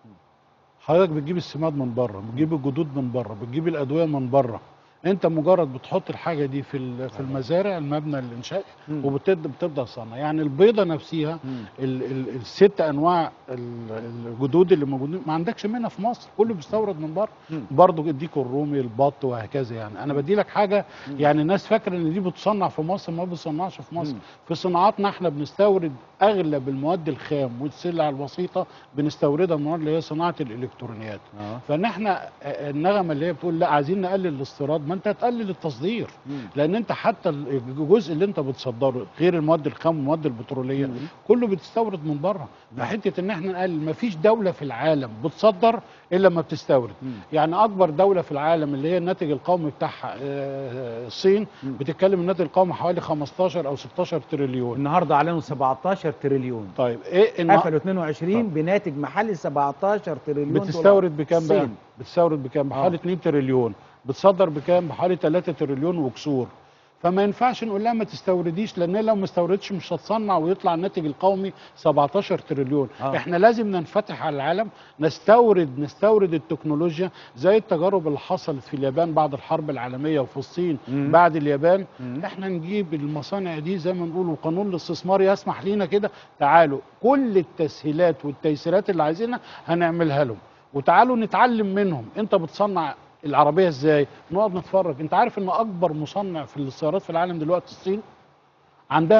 حضرتك بتجيب السماد من بره بتجيب الجدود من بره بتجيب الادويه من بره انت مجرد بتحط الحاجه دي في ال- في المزارع المبنى الانشائي مم. وبتبدا بتبدا تصنع يعني البيضه نفسها مم. ال ال الست انواع ال- الجدود اللي موجودين ما عندكش منها في مصر كله بيستورد من بره مم. برضه اديك الرومي البط وهكذا يعني انا بدي لك حاجه يعني الناس فاكره ان دي بتصنع في مصر ما بتصنعش في مصر مم. في صناعاتنا احنا بنستورد اغلب المواد الخام والسلع البسيطه بنستوردها من المواد اللي هي صناعه الالكترونيات اه فان احنا آه، النغمه اللي هي بتقول لا عايزين نقلل الاستيراد ما انت هتقلل التصدير مم. لان انت حتى الجزء اللي انت بتصدره غير المواد الخام والمواد البتروليه مم. كله بتستورد من بره فحته ان احنا نقلل ما فيش دوله في العالم بتصدر الا لما بتستورد مم. يعني اكبر دوله في العالم اللي هي الناتج القومي بتاعها آه، الصين مم. بتتكلم الناتج القومي حوالي 15 او 16 تريليون النهارده اعلنوا 17 تريليون طيب ايه النا- قفلوا 22 بناتج محلي 17 تريليون دولار. بتستورد بكام بقى؟ الصين. بتستورد بكام؟ بحوالي 2 تريليون بتصدر بكام؟ بحوالي 3 تريليون وكسور فما ينفعش نقول لها ما تستورديش لان لو ما استوردتش مش هتصنع ويطلع الناتج القومي 17 تريليون آه. احنا لازم ننفتح على العالم نستورد نستورد التكنولوجيا زي التجارب اللي حصلت في اليابان بعد الحرب العالميه وفي الصين مم. بعد اليابان مم. احنا نجيب المصانع دي زي ما نقول وقانون الاستثمار يسمح لينا كده تعالوا كل التسهيلات والتيسيرات اللي عايزينها هنعملها لهم وتعالوا نتعلم منهم انت بتصنع العربيه ازاي نقعد نتفرج انت عارف ان اكبر مصنع في السيارات في العالم دلوقتي الصين عندها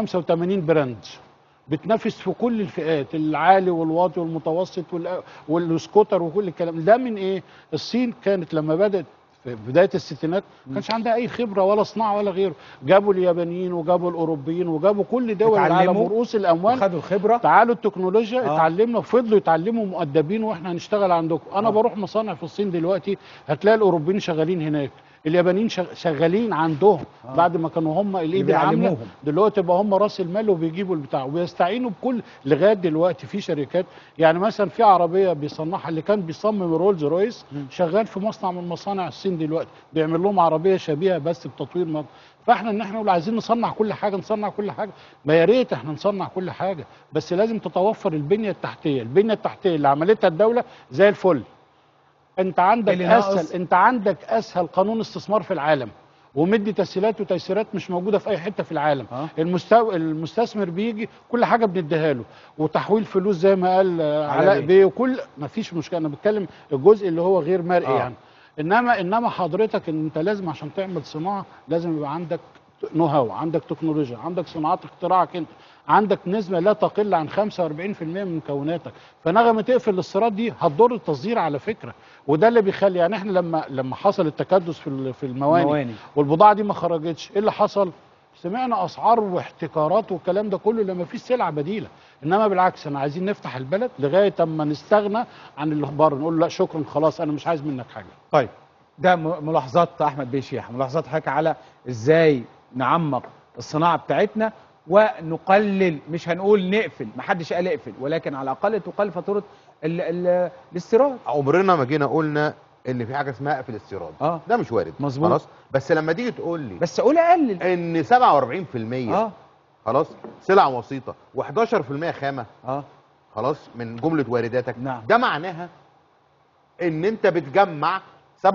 185 براند بتنافس في كل الفئات العالي والواطي والمتوسط وال- والسكوتر وكل الكلام ده من ايه الصين كانت لما بدات في بدايه الستينات ما كانش عندها اي خبره ولا صناعه ولا غيره جابوا اليابانيين وجابوا الاوروبيين وجابوا كل دول العالم اتعلموا ورؤوس الاموال خدوا الخبره تعالوا التكنولوجيا آه. اتعلمنا وفضلوا يتعلموا مؤدبين واحنا هنشتغل عندكم انا آه. بروح مصانع في الصين دلوقتي هتلاقي الاوروبيين شغالين هناك اليابانيين شغ- شغالين عندهم آه. بعد ما كانوا هم الايد العامله بيعلموهم. دلوقتي بقى هم راس المال وبيجيبوا البتاع وبيستعينوا بكل لغايه دلوقتي في شركات يعني مثلا في عربيه بيصنعها اللي كان بيصمم رولز رويس مم. شغال في مصنع من مصانع الصين دلوقتي بيعمل لهم عربيه شبيهه بس بتطوير مصر فاحنا ان احنا نقول عايزين نصنع كل حاجه نصنع كل حاجه ما يا ريت احنا نصنع كل حاجه بس لازم تتوفر البنيه التحتيه البنيه التحتيه اللي عملتها الدوله زي الفل انت عندك اللي ناقص- اسهل انت عندك اسهل قانون استثمار في العالم ومدي تسهيلات وتيسيرات مش موجوده في اي حته في العالم آه. المستو... المستثمر بيجي كل حاجه بنديها له وتحويل فلوس زي ما قال آه، علاء علاء بيه. بيه وكل ما فيش مشكله انا بتكلم الجزء اللي هو غير مرئي آه. يعني انما انما حضرتك ان انت لازم عشان تعمل صناعه لازم يبقى عندك نو هاو عندك تكنولوجيا عندك صناعات اختراعك انت عندك نسبه لا تقل عن 45% من مكوناتك فنغمه تقفل الاستيراد دي هتضر التصدير على فكره وده اللي بيخلي يعني احنا لما لما حصل التكدس في ال- في المواني مواني. والبضاعه دي ما خرجتش ايه اللي حصل سمعنا اسعار واحتكارات والكلام ده كله لما فيش سلعه بديله انما بالعكس انا عايزين نفتح البلد لغايه اما نستغنى عن اللي بره نقول له لا شكرا خلاص انا مش عايز منك حاجه طيب ده م- ملاحظات احمد بيه شيحه ملاحظات حضرتك على ازاي نعمق الصناعه بتاعتنا ونقلل مش هنقول نقفل محدش قال اقفل ولكن على الاقل تقلل فاتوره ال- ال- الاستيراد عمرنا ما جينا قلنا ان في حاجه اسمها اقفل استيراد اه ده مش وارد مظبوط. خلاص بس لما تيجي تقول لي بس اقول اقلل ان 47% اه خلاص سلع وسيطه و11% خامه اه خلاص من جمله وارداتك نعم. ده معناها ان انت بتجمع 47%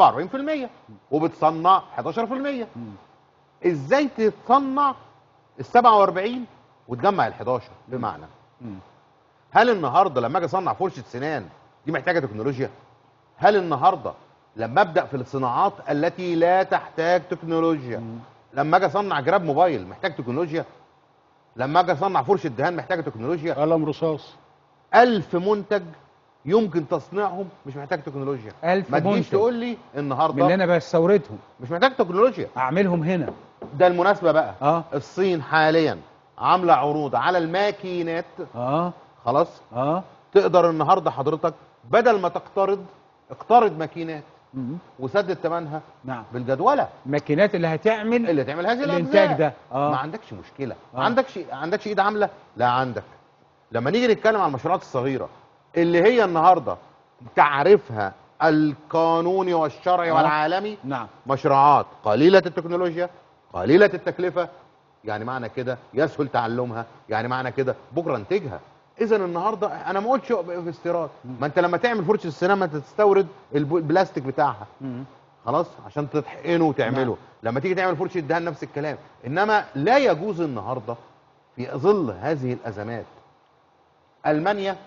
وبتصنع 11% مم. ازاي تصنع ال 47 وتجمع ال 11 بمعنى مم. هل النهارده لما اجي اصنع فرشه سنان دي محتاجه تكنولوجيا هل النهارده لما ابدا في الصناعات التي لا تحتاج تكنولوجيا مم. لما اجي اصنع جراب موبايل محتاج تكنولوجيا لما اجي اصنع فرشه دهان محتاجه تكنولوجيا قلم رصاص ألف منتج يمكن تصنيعهم مش محتاج تكنولوجيا ألف ما تجيش منتج. تقول لي من اللي النهارده انا بستوردهم مش محتاج تكنولوجيا اعملهم هنا ده المناسبه بقى اه الصين حاليا عامله عروض على الماكينات اه خلاص اه تقدر النهارده حضرتك بدل ما تقترض اقترض ماكينات مم. وسدد ثمنها نعم بالجدوله الماكينات اللي هتعمل اللي تعمل هذه الانتاج الأجزاء. ده اه ما عندكش مشكله آه. ما عندكش عندكش ايد عامله لا عندك لما نيجي نتكلم عن المشروعات الصغيره اللي هي النهارده تعريفها القانوني والشرعي آه. والعالمي نعم مشروعات قليله التكنولوجيا قليله التكلفه يعني معنى كده يسهل تعلمها يعني معنى كده بكره انتجها اذا النهارده انا ما قلتش في استيراد ما انت لما تعمل فرشه السينما انت تستورد الب- البلاستيك بتاعها مم. خلاص عشان تطحنه وتعمله لما تيجي تعمل فرشه دهان نفس الكلام انما لا يجوز النهارده في ظل هذه الازمات المانيا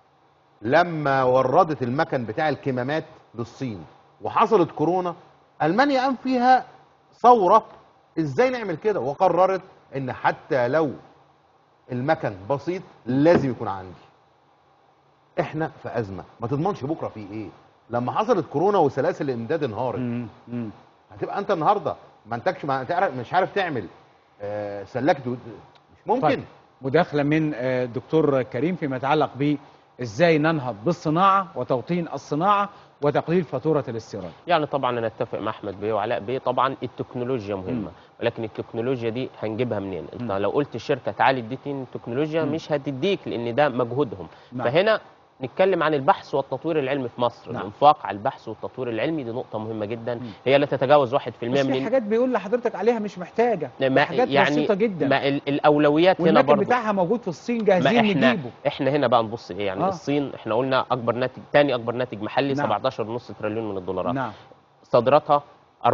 لما وردت المكن بتاع الكمامات للصين وحصلت كورونا المانيا قام فيها ثوره ازاي نعمل كده وقررت ان حتى لو المكن بسيط لازم يكون عندي احنا في ازمه ما تضمنش بكره في ايه لما حصلت كورونا وسلاسل الامداد انهارت مم. مم. هتبقى انت النهارده ما انتكش ما تعرف مش عارف تعمل آه سلكت ود- مش ممكن طيب. مداخله من آه، الدكتور كريم فيما يتعلق ب ازاي ننهض بالصناعه وتوطين الصناعه وتقليل فاتوره الاستيراد يعني طبعا انا اتفق مع احمد بيه وعلاء بيه طبعا التكنولوجيا مهمه ولكن التكنولوجيا دي هنجيبها منين انت مم. لو قلت الشركه تعالي اديتني التكنولوجيا مم. مش هتديك لان ده مجهودهم نعم. فهنا نتكلم عن البحث والتطوير العلمي في مصر نعم. الانفاق على البحث والتطوير العلمي دي نقطه مهمه جدا مم. هي لا تتجاوز 1% بس في من حاجات بيقول لحضرتك عليها مش محتاجه ما حاجات يعني بسيطه جدا ما ال- الاولويات هنا والمكن برضه بتاعها موجود في الصين ما جاهزين احنا نجيبه احنا هنا بقى نبص ايه يعني آه. آه. الصين احنا قلنا اكبر ناتج تاني اكبر ناتج محلي نعم. 17.5 تريليون من الدولارات نعم صادراتها 4.4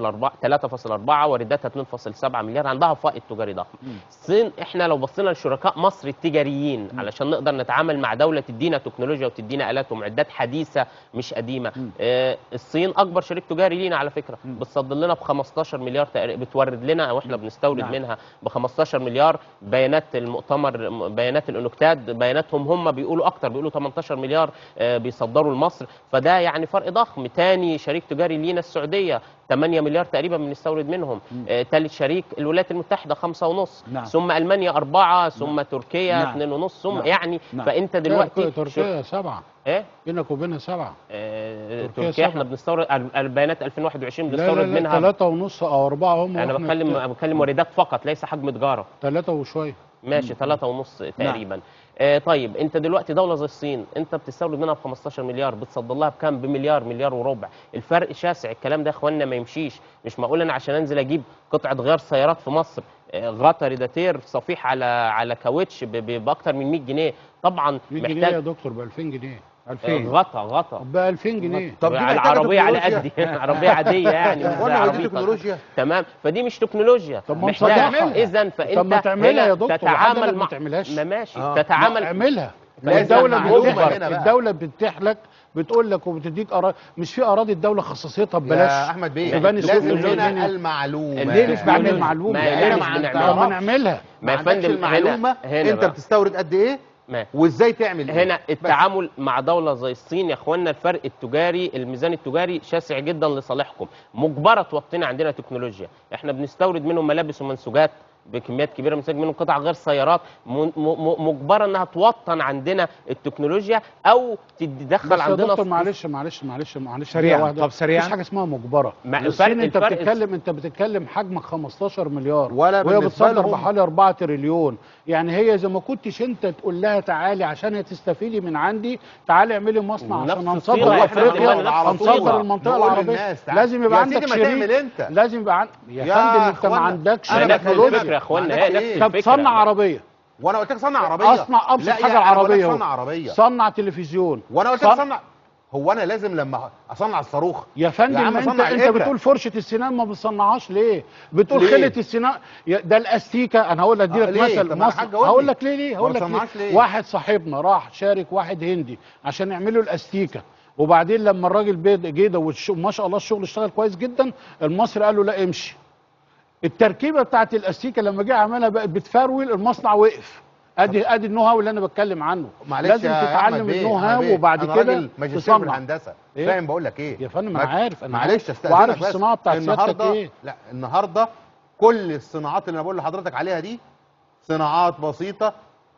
3.4 وارداتها 2.7 مليار عندها فائض تجاري ضخم مم. الصين احنا لو بصينا لشركاء مصر التجاريين مم. علشان نقدر نتعامل مع دوله تدينا تكنولوجيا وتدينا الات ومعدات حديثه مش قديمه مم. آه الصين اكبر شريك تجاري لينا على فكره مم. بتصدر لنا ب 15 مليار تقريبا بتورد لنا او احنا بنستورد نعم. منها ب 15 مليار بيانات المؤتمر بيانات الاونكتاد بياناتهم هم بيقولوا اكتر بيقولوا 18 مليار آه، بيصدروا لمصر فده يعني فرق ضخم تاني شريك تجاري لينا السعوديه 8 مليار تقريبا بنستورد منهم مم. آه، ثالث شريك الولايات المتحده خمسة ونص نعم. ثم المانيا أربعة ثم تركيا نعم. اثنين ونص ثم نعم. يعني نعم. فانت دلوقتي تركيا سبعه ايه بينك وبينها سبعه آه، تركيا تركيا احنا سبعة. بنستورد ال- البيانات 2021 لا بنستورد لا لا منها ثلاثة ونص او اربعة هم انا وإحنا بتكلم بت- بتكلم واردات فقط ليس حجم تجاره ثلاثة وشوية ماشي ثلاثة ونص تقريبا آه طيب انت دلوقتي دوله زي الصين انت بتستورد منها ب 15 مليار بتصدر لها بكام بمليار مليار وربع الفرق شاسع الكلام ده يا اخوانا ما يمشيش مش معقول انا عشان انزل اجيب قطعه غيار سيارات في مصر آه، غطا ريداتير صفيح على على كاوتش ب- ب- باكتر من 100 جنيه طبعا 100 جنيه يا محتاج دكتور ب 2000 جنيه آه، 2000 غطا غطا ب 2000 جنيه طب دي على محتاجة عربيه على تكنولوجيا. قدي عربيه عاديه يعني مش زي وانا دي عربيتك. تكنولوجيا تمام فدي مش تكنولوجيا طب ما محتاج نصدقها. اذا فانت طب ما تعملها هنا يا دكتور، وحد قال تتعامل لك ما مع تعملش. ما ماشي آه. تتعامل اعملها لازم الدولة معلومة بتتيح هنا بقى. الدولة بتتيح لك بتقول لك وبتديك أراضي مش في أراضي الدولة خصصتها يا ببلاش احمد بيه في بني سويف لازم والجنوب هنا هنا. المعلومه ليه مش بعمل بعمل معلومة؟ معلومة ما يعني ليه أنا مش ما بنعملها؟ طب ما نعملها ما يا ما عندكش فندم المعلومه هنا هنا انت بقى. بتستورد قد ايه ما. وازاي تعمل إيه؟ هنا بس. التعامل مع دولة زي الصين يا اخوانا الفرق التجاري الميزان التجاري شاسع جدا لصالحكم مجبرة توطينا عندنا تكنولوجيا احنا بنستورد منهم ملابس ومنسوجات بكميات كبيره بنستورد منهم قطع غير سيارات م- م- م- مجبره انها توطن عندنا التكنولوجيا او تدخل بس يا عندنا دكتور ص- معلش معلش معلش معلش سريعاً، دقيقة واحدة. طب سريعاً. مفيش حاجة اسمها مجبرة ما الصين الفرق- انت الفرق- بتتكلم انت بتتكلم حجمك 15 مليار ولا وهي بالنسبة بتصدر لهم. بحوالي 4 تريليون يعني هي اذا ما كنتش انت تقول لها تعالي عشان هي تستفيدي من عندي تعالي اعملي مصنع نفس عشان الصين هنصدر اللي افريقيا احنا على هنصدر طول. المنطقه نقول العربيه للناس تعال. لازم يبقى يا عندك سيدي ما تعمل شريك انت. لازم يبقى عن... يا, يا فندم انت ما اخوانا، عندكش أنا نفس بكلمك. الفكره يا اخوانا عندك هي نفس إيه؟ طب الفكره صنع عربيه وانا قلت لك صنع عربيه اصنع ابسط لا حاجه يا أنا بقول لك العربيه صنع اهو. عربيه صنع تلفزيون وانا قلت لك صن- صنع هو انا لازم لما اصنع الصاروخ يا فندم يا عم انت صنع انت الإبرة. بتقول فرشه السنان ما بتصنعهاش ليه؟ بتقول ليه؟ خله السنان يا- ده الاستيكه انا هقول لك آه، ادي ليه؟ لك مثل طب ما مصر الحاج قول هقول لي. لك ليه ليه؟ ما هقول لك بتصنعهاش ليه؟ ليه؟ واحد صاحبنا راح شارك واحد هندي عشان يعملوا الاستيكه وبعدين لما الراجل بيد- جه ده والش- وما شاء الله الشغل اشتغل كويس جدا المصري قال له لا امشي التركيبه بتاعت الاستيكه لما جه عملها بقت بتفرول المصنع وقف ادي ادي النو هاو اللي انا بتكلم عنه معلش لازم يا أحمد تتعلم بيه، النو أحمد هاو بيه، وبعد أنا كده راجل ماجستير في تصنع الهندسه إيه؟ فاهم بقول لك ايه يا فندم ما- انا عارف انا معلش عارف. استاذنك وعارف بس. الصناعه بتاعت سيادتك النهارده ايه لا النهارده كل الصناعات اللي انا بقول لحضرتك عليها دي صناعات بسيطه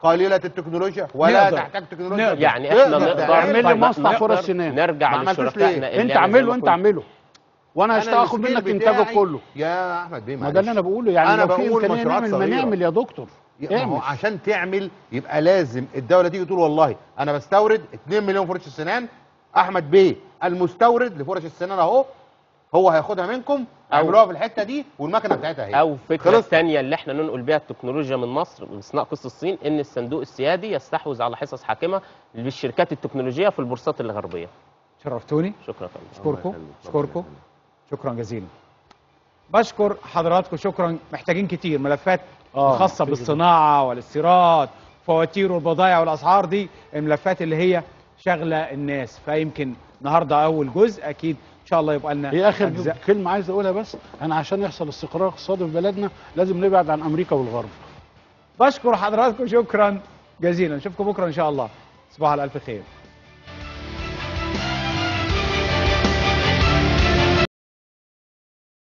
قليله التكنولوجيا ولا نقدر. تحتاج تكنولوجيا نقدر. يعني احنا تقدر نقدر تعمل اعمل لي طيب مصنع نقدر فرص سنان. نرجع ما عملتوش لشركائنا ليه؟ اللي انت يعني زي اعمله ما انت كنت- اعمله وانا أنا هشتغل اخد السكيل منك انتاجه بتاعي- كله يا احمد بيه ما معلش. ده اللي انا بقوله يعني أنا لو في بقول امكانيه مشروعات نعمل ما صغيرة. نعمل يا دكتور ما هو اعمل عشان تعمل يبقى لازم الدوله تيجي تقول والله انا بستورد 2 مليون فرشه سنان احمد بيه المستورد لفرش السنان اهو هو هياخدها منكم اعملوها في الحته دي والمكنه بتاعتها اهي او فكره خلصت. ثانيه اللي احنا ننقل بيها التكنولوجيا من مصر باستثناء قصه الصين ان الصندوق السيادي يستحوذ على حصص حاكمه للشركات التكنولوجيه في البورصات الغربيه شرفتوني شكرا فندم اشكركم الله يخليك. اشكركم شكرا جزيلا بشكر حضراتكم شكرا محتاجين كتير ملفات آه، خاصه كتير. بالصناعه والاستيراد فواتير والبضائع والاسعار دي الملفات اللي هي شغله الناس فيمكن النهارده اول جزء اكيد ان شاء الله يبقى لنا هي اخر أجزاء. كلمه عايز اقولها بس انا عشان يحصل استقرار اقتصادي في بلدنا لازم نبعد عن امريكا والغرب بشكر حضراتكم شكرا جزيلا نشوفكم بكره ان شاء الله تصبحوا على الف خير